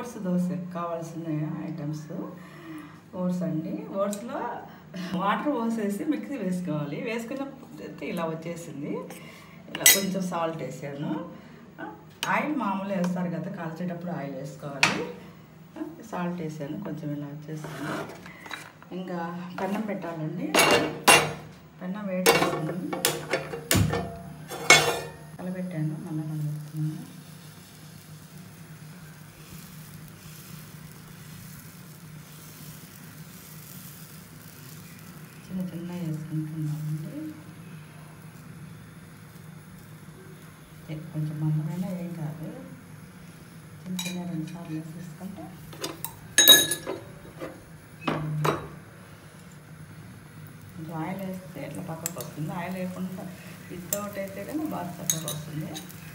oats dosa కావాల్సిన items oats అండి ఓట్స్లో water పోసేసి మిక్సీ వేసుకోవాలి వేసుకున్న ఇలా వచ్చేసింది ఇలా కొంచెం సాల్ట్ వేసాను ఆయిల్ మామూలు వేస్తారు కదా కాల్చేటప్పుడు ఆయిల్ వేసుకోవాలి సాల్ట్ వేసాను కొంచెం ఇలా వచ్చేసింది ఇంకా పెన్నం పెట్టాలండి పెన్నం వేడి చేస్తున్నాను కలబెట్టాను మళ్ళీ కలబెడుతున్నాను చిన్న చిన్న వేసుకుంటున్నామండి ఏ- కొంచెం మందమైనా ఏం కాదు చిన్న చిన్న రెండు సార్లు వేసేసుకుంటే కొంచెం ఆయిల్ వేస్తే ఎట్లా పక్కకు వస్తుంది ఆయిల్ వేయకుండా వితౌట్ అయితే కానీ బాగా చక్కగా వస్తుంది